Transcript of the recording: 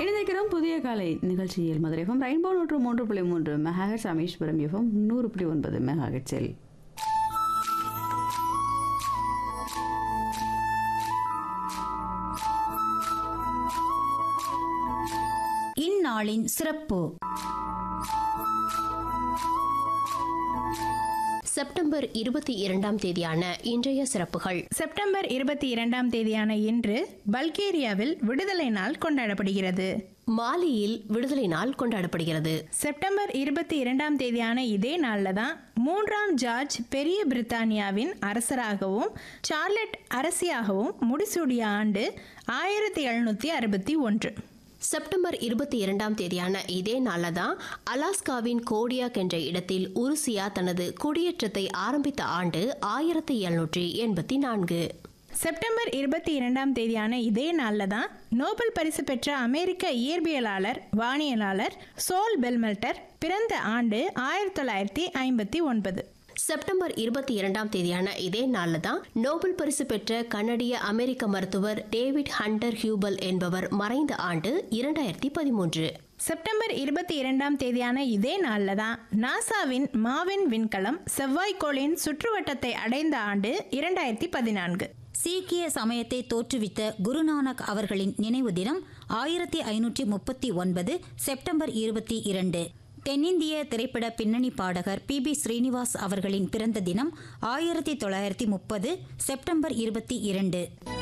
இணைந்திருக்கிறோம் புதிய காலை நிகழ்ச்சியில் மதுரை எஃப்எம் ரெயின்போ நூற்று மூன்று புள்ளி மூன்று மெகாஹெட் ராமேஸ்வரம் எஃப்எம் நூறு புள்ளி ஒன்பது மெகாஹெட்ஸில் இந்நாளின் சிறப்பு செப்டம்பர் இருபத்தி இரண்டாம் தேதியான இன்றைய சிறப்புகள் செப்டம்பர் இருபத்தி இரண்டாம் தேதியான இன்று பல்கேரியாவில் விடுதலை நாள் கொண்டாடப்படுகிறது மாலியில் விடுதலை நாள் கொண்டாடப்படுகிறது செப்டம்பர் இருபத்தி இரண்டாம் தேதியான இதே நாளில் தான் மூன்றாம் ஜார்ஜ் பெரிய பிரித்தானியாவின் அரசராகவும் சார்லட் அரசியாகவும் முடிசூடிய ஆண்டு ஆயிரத்தி எழுநூற்றி அறுபத்தி ஒன்று செப்டம்பர் இருபத்தி இரண்டாம் தேதியான இதே நாள்ல தான் அலாஸ்காவின் கோடியாக் என்ற இடத்தில் உருசியா தனது குடியேற்றத்தை ஆரம்பித்த ஆண்டு ஆயிரத்தி எழுநூற்றி எண்பத்தி நான்கு செப்டம்பர் இருபத்தி இரண்டாம் தேதியான இதே நாளில் தான் நோபல் பரிசு பெற்ற அமெரிக்க இயற்பியலாளர் வானியலாளர் சோல் பெல்மெல்டர் பிறந்த ஆண்டு ஆயிரத்தி தொள்ளாயிரத்தி ஐம்பத்தி ஒன்பது செப்டம்பர் இருபத்தி இரண்டாம் தேதியான இதே நாள்ல தான் நோபல் பரிசு பெற்ற கனடிய அமெரிக்க மருத்துவர் டேவிட் ஹண்டர் ஹியூபல் என்பவர் மறைந்த ஆண்டு இரண்டாயிரத்தி பதிமூன்று செப்டம்பர் இருபத்தி இரண்டாம் தேதியான இதே நாளில் தான் நாசாவின் மாவின் விண்கலம் செவ்வாய்க்கோளின் சுற்றுவட்டத்தை அடைந்த ஆண்டு இரண்டாயிரத்தி பதினான்கு சீக்கிய சமயத்தை தோற்றுவித்த குருநானக் அவர்களின் நினைவு தினம் ஆயிரத்தி ஐநூற்றி முப்பத்தி ஒன்பது செப்டம்பர் இருபத்தி இரண்டு தென்னிந்திய திரைப்பட பின்னணி பாடகர் பி பி ஸ்ரீனிவாஸ் அவர்களின் பிறந்த தினம் ஆயிரத்தி தொள்ளாயிரத்தி முப்பது செப்டம்பர் இருபத்தி இரண்டு